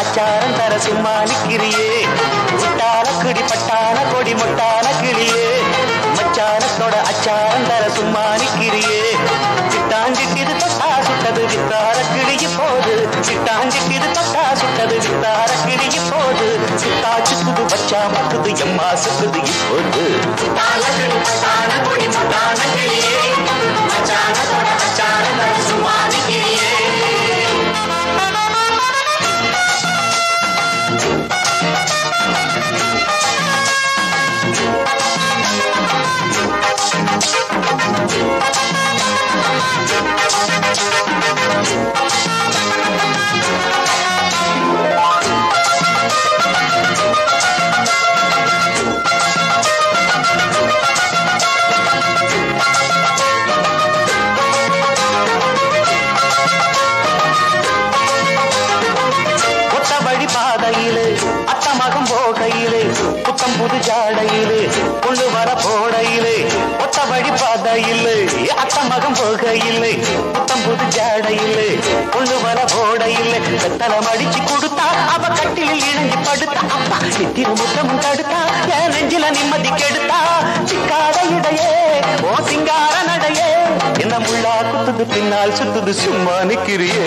அச்சாரம் தர சும்மா நிக்கிறியே முட்டான கிடி பட்டான கொடி முட்டான கிளியே மச்சானத்தோட அச்சாரம் தர சும்மா நிக்கிறியே சிட்டாஞ்சிட்டிது தொட்டா சுட்டது வித்தார கிளிய போது சிட்டாஞ்சிட்டிது தொட்டா சுட்டது வித்தார கிளிய போது சித்தா சுத்துது பச்சா மக்குது எம்மா சுத்துது இப்போது ஒத்த வழி பாதையிலே அத்த மகம் போகையிலே புத்தம் புது ஜாடையிலே கொண்டு வர போடையிலே ஒத்த வழி பாதையிலே அத்த மகம் போகையிலே புத்தம் புது ஜாடையிலே கொண்டு வர போடையிலே வெத்தலம் அடிச்சு கொடுத்தா அவ கட்டிலில் இழங்கி படுத்தா அப்பா நித்திர முத்தமும் தடுத்தா என் நெஞ்சில நிம்மதி கெடுத்தா சிக்காத இடையே ஓ சிங்கார நடையே என்ன முள்ளா குத்துது பின்னால் சுத்துது சும்மா நிக்கிறியே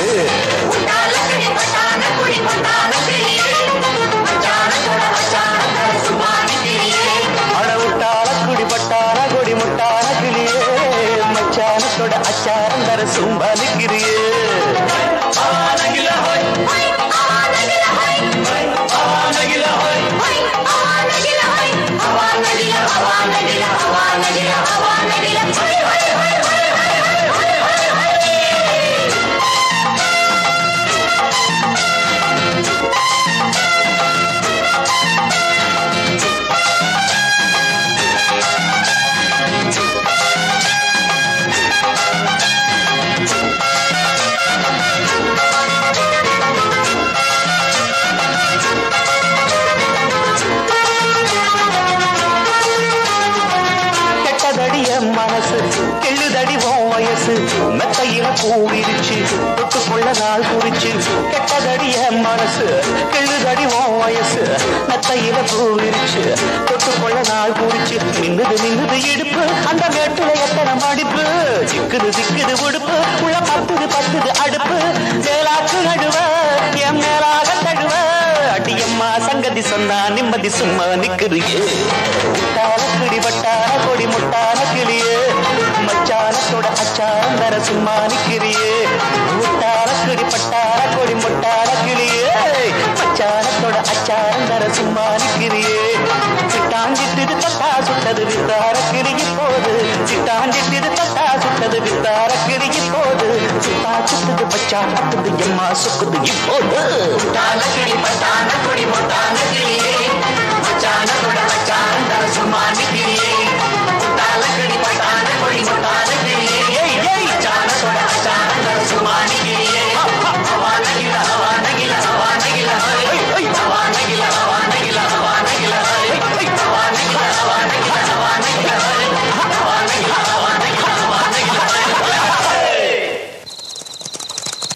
அடவுட்டால குடிபட்டான கொடி முட்டான கிளியே மச்சானத்தோட அச்சாரம் தர சும்மா நிக்கிறியே கெட்டதடி என் மனசு கெள்ளுதடி உன் வயசு மெத்தையில பூவிரிச்சு தொட்டு கொள்ள நாள் குறிச்சு கெட்டதடி என் மனசு கெள்ளுதடி உன் வயசு மெத்தையில பூவிரிச்சு தொட்டு கொள்ள நாள் குறிச்சு மின்னுது மின்னுது இடுப்பு அந்த மேட்டுல எத்தனை மடிப்பு சிக்குது சிக்குது உடுப்பு உள்ள பத்துது பத்துது அடுப்பு மேலாக்கு நடுவ என் மேலாக தடுவ அடியம்மா சங்கதி சொன்னா நிம்மதி சும்மா நிக்குறியே முட்டான கிடி பட்டான கொடி முட்டான கிளியே மச்சானத்தோட அச்சாரம் தர சும்மா நிக்கிறியே முட்டான கிடி பட்டான கொடி முட்டான கிளியே மச்சானத்தோட அச்சாரம் தர சும்மா நிக்கிறியே சிட்டாஞ்சிட்டு தட்டா சுட்டது வித்தார கிளிய போது சிட்டாஞ்சிட்டு தட்டா சுட்டது வித்தார கிளிய போது சித்தா சுத்துது பச்சா பத்துது எம்மா சுக்குது இப்போது கிளி பட்டான குடி முட்டான கிளியே மச்சான கூட மச்சான் சும்மா